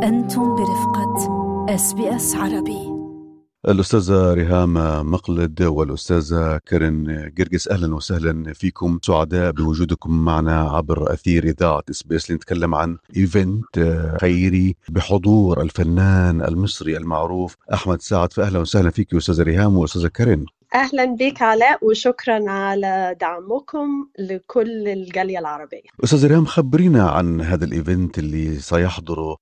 أنتم برفقة اس بي اس عربي الأستاذة ريهام مقلد والأستاذة كارين جرجس أهلا وسهلا فيكم سعداء بوجودكم معنا عبر أثير إذاعة اس بي اس لنتكلم عن إيفنت خيري بحضور الفنان المصري المعروف أحمد سعد فأهلا وسهلا فيك أستاذة ريهام وأستاذة كارين اهلا بك علاء وشكرا على دعمكم لكل الجاليه العربيه. استاذ ريهام خبرينا عن هذا الايفنت اللي سيحضره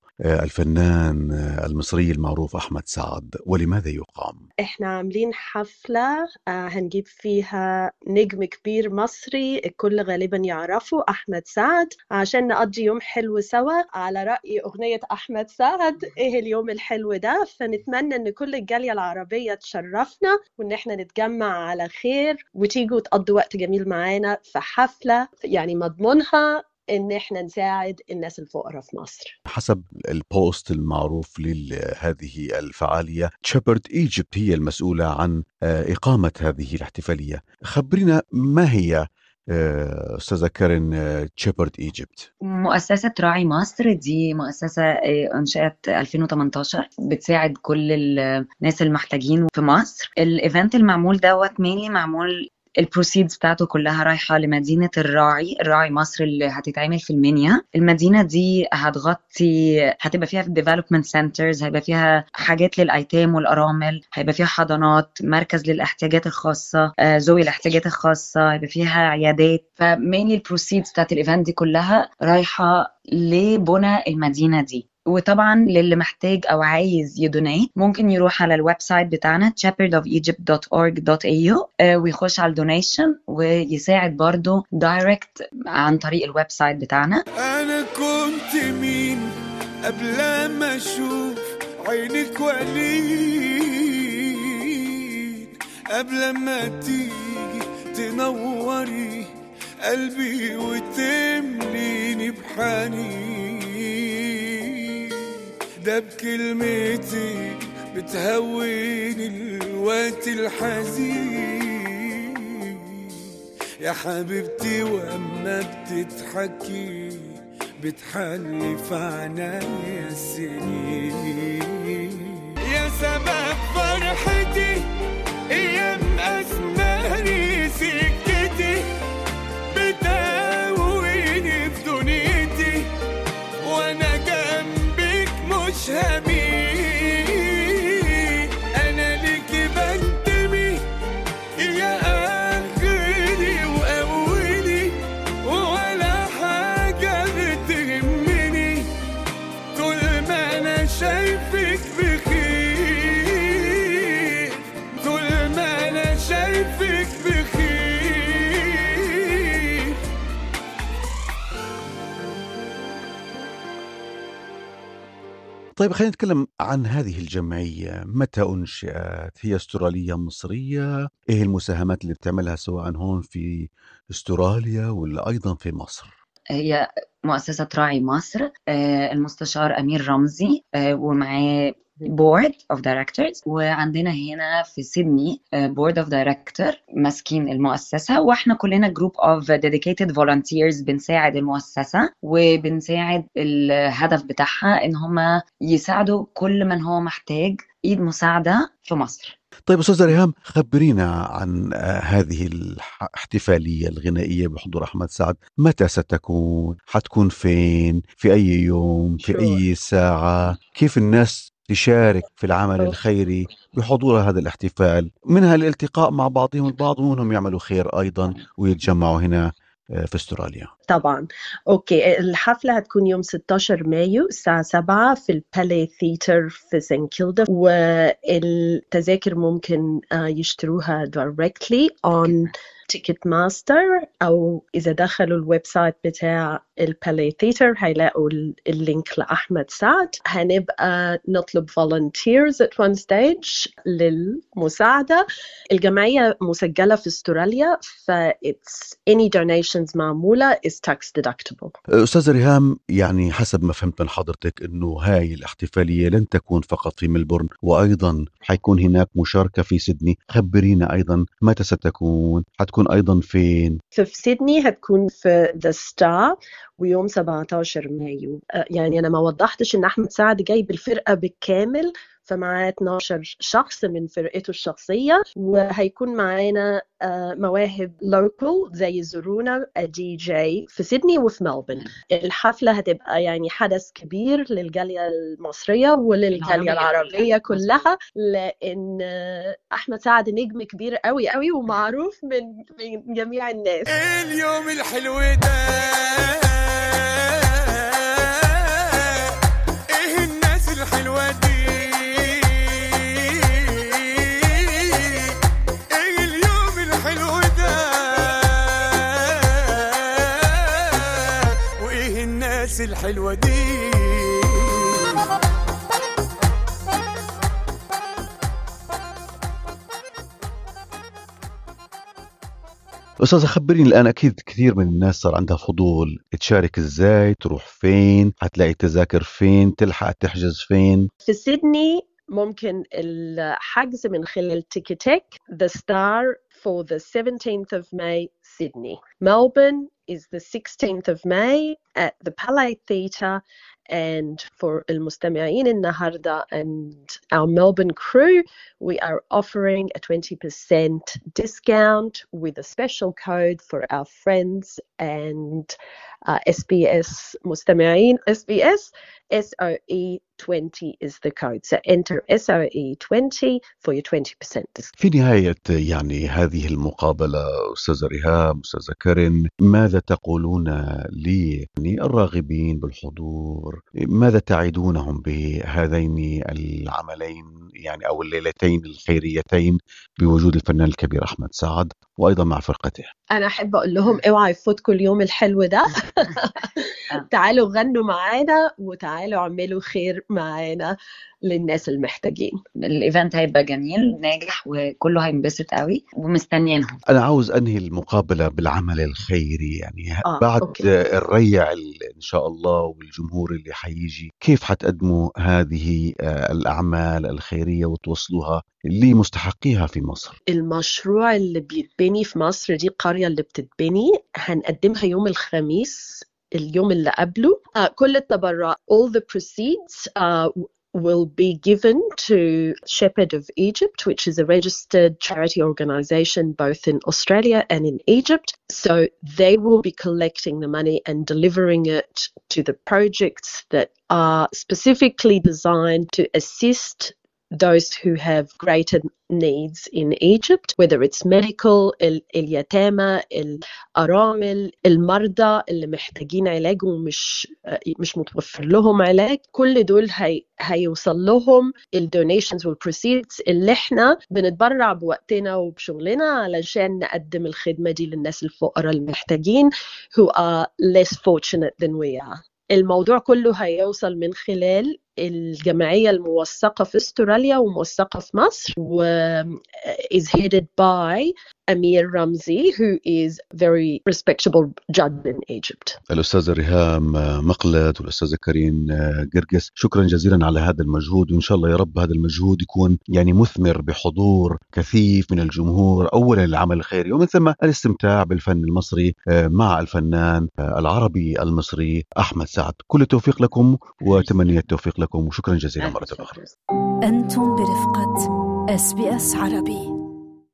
الفنان المصري المعروف احمد سعد ولماذا يقام؟ احنا عاملين حفله هنجيب فيها نجم كبير مصري الكل غالبا يعرفه احمد سعد عشان نقضي يوم حلو سوا على راي اغنيه احمد سعد ايه اليوم الحلو ده فنتمنى ان كل الجاليه العربيه تشرفنا وان احنا نتجمع نتجمع على خير وتيجوا تقضوا وقت جميل معانا في حفلة يعني مضمونها ان احنا نساعد الناس الفقراء في مصر حسب البوست المعروف لهذه الفعالية تشيبرد ايجيبت هي المسؤولة عن إقامة هذه الاحتفالية خبرينا ما هي استاذه كارين تشيبرد ايجيبت مؤسسه راعي مصر دي مؤسسه انشات 2018 بتساعد كل الناس المحتاجين في مصر الايفنت المعمول دوت مينلي معمول البروسيدز بتاعته كلها رايحة لمدينة الراعي الراعي مصر اللي هتتعمل في المنيا المدينة دي هتغطي هتبقى فيها ديفلوبمنت سنترز هيبقى فيها حاجات للأيتام والأرامل هيبقى فيها حضانات مركز للاحتياجات الخاصة آه ذوي الاحتياجات الخاصة هيبقى فيها عيادات فمينلي البروسيدز بتاعت الايفنت دي كلها رايحة لبنى المدينة دي وطبعا للي محتاج او عايز يدونيت ممكن يروح على الويب سايت بتاعنا shepherdofegypt.org.au ويخش على الدونيشن ويساعد برضه دايركت عن طريق الويب سايت بتاعنا انا كنت مين قبل ما اشوف عينك ولين قبل ما تيجي تنوري قلبي وتمليني بحنين ده بكلمتك بتهون الوقت الحزين يا حبيبتي واما بتضحكي بتحلي في عنايا السنين يا سبب فرحتي ايام اسماني سكتي بتهوني في دنيتي وانا جنبك مش همين انا ليكي بنتمي يا اخري واولي ولا حاجه بتهمني طول ما انا شايفك بخير طول ما انا شايفك بخير طيب خلينا نتكلم عن هذه الجمعية متى أنشئت هي استرالية مصرية إيه المساهمات اللي بتعملها سواء هون في استراليا ولا أيضا في مصر هي مؤسسة راعي مصر المستشار أمير رمزي ومعاه بورد اوف دايركتورز وعندنا هنا في سيدني بورد اوف دايركتور ماسكين المؤسسه واحنا كلنا جروب اوف ديديكيتد فولunteers بنساعد المؤسسه وبنساعد الهدف بتاعها ان هم يساعدوا كل من هو محتاج ايد مساعده في مصر طيب استاذ ريهام خبرينا عن هذه الاحتفاليه الغنائيه بحضور احمد سعد متى ستكون حتكون فين في اي يوم في اي ساعه كيف الناس تشارك في العمل الخيري بحضور هذا الاحتفال منها الالتقاء مع بعضهم البعض ومنهم يعملوا خير أيضا ويتجمعوا هنا في استراليا طبعا اوكي الحفله هتكون يوم 16 مايو الساعه 7 في البالي ثيتر في سان كيلدا والتذاكر ممكن يشتروها directly on تيكت ماستر او اذا دخلوا الويب سايت بتاع البالي ثيتر هيلاقوا اللينك لاحمد سعد هنبقى نطلب volunteers at one stage للمساعده الجمعيه مسجله في استراليا ف it's any donations معموله is tax deductible استاذ ريهام يعني حسب ما فهمت من حضرتك انه هاي الاحتفاليه لن تكون فقط في ملبورن وايضا حيكون هناك مشاركه في سيدني خبرينا ايضا متى ستكون حتكون حتكون أيضا فين؟ في سيدني هتكون في ذا ستار ويوم 17 مايو آه، يعني أنا ما وضحتش إن أحمد سعد جايب الفرقة بالكامل فمعاه 12 شخص من فرقته الشخصية وهيكون معانا آه، مواهب لوكال زي زرونا دي جي في سيدني وفي ملبورن الحفلة هتبقى يعني حدث كبير للجالية المصرية وللجالية العربية كلها لأن آه، أحمد سعد نجم كبير قوي قوي ومعروف من من جميع الناس اليوم الحلو ده ايه الناس الحلوة دي ايه اليوم الحلو ده وايه الناس الحلوة دي أستاذة خبريني الآن أكيد كثير من الناس صار عندها فضول تشارك إزاي تروح فين حتلاقي تذاكر فين تلحق تحجز فين في سيدني ممكن الحجز من خلال تيكتك The Star for the 17th of May Sydney. Melbourne is the 16th of May at the Palais Theatre and for المستمعين النهاردة and our Melbourne crew we are offering a 20% discount with a special code for our friends and uh, SBS مستمعين SBS SOE20 is the code so enter SOE20 for your 20% discount في نهاية يعني هذه المقابلة أستاذة ريهام أستاذة كارين ماذا تقولون لي يعني الراغبين بالحضور ماذا تعدونهم بهذين العملين يعني أو الليلتين الخيريتين بوجود الفنان الكبير أحمد سعد وأيضا مع فرقته انا احب اقول لهم اوعى يفوتكم اليوم الحلو ده تعالوا غنوا معانا وتعالوا اعملوا خير معانا للناس المحتاجين الايفنت هيبقى جميل ناجح وكله هينبسط قوي ومستنيينهم أنا عاوز أنهي المقابلة بالعمل الخيري يعني آه، بعد أوكي. الريع ال- إن شاء الله والجمهور اللي حيجي كيف حتقدموا هذه آه، الأعمال الخيرية وتوصلوها لمستحقيها في مصر المشروع اللي بيتبني في مصر دي القرية اللي بتتبني هنقدمها يوم الخميس اليوم اللي قبله آه، كل التبرع all the proceeds uh, will be given to Shepherd of Egypt, which is a registered charity organization both in Australia and in Egypt. So they will be collecting the money and delivering it to the projects that are specifically designed to assist those who have greater needs in Egypt, whether it's medical, ال- اليتامى, الأرامل, المرضى اللي محتاجين علاج ومش مش متوفر لهم علاج كل دول هي هيوصل لهم الدونيشنز والبروسيدز اللي احنا بنتبرع بوقتنا وبشغلنا علشان نقدم الخدمة دي للناس الفقراء المحتاجين who are less fortunate than we are. الموضوع كله هيوصل من خلال الجمعية الموثقة في استراليا وموثقة في مصر و is headed by Amir Ramzi who is very respectable judge in Egypt. الأستاذة ريهام مقلد والأستاذة كريم قرقس شكرا جزيلا على هذا المجهود وإن شاء الله يا رب هذا المجهود يكون يعني مثمر بحضور كثيف من الجمهور أولا العمل الخيري ومن ثم الاستمتاع بالفن المصري مع الفنان العربي المصري أحمد سعد كل التوفيق لكم وتمني التوفيق لكم وشكرا جزيلا مرة أخرى أنتم برفقة اس بي اس عربي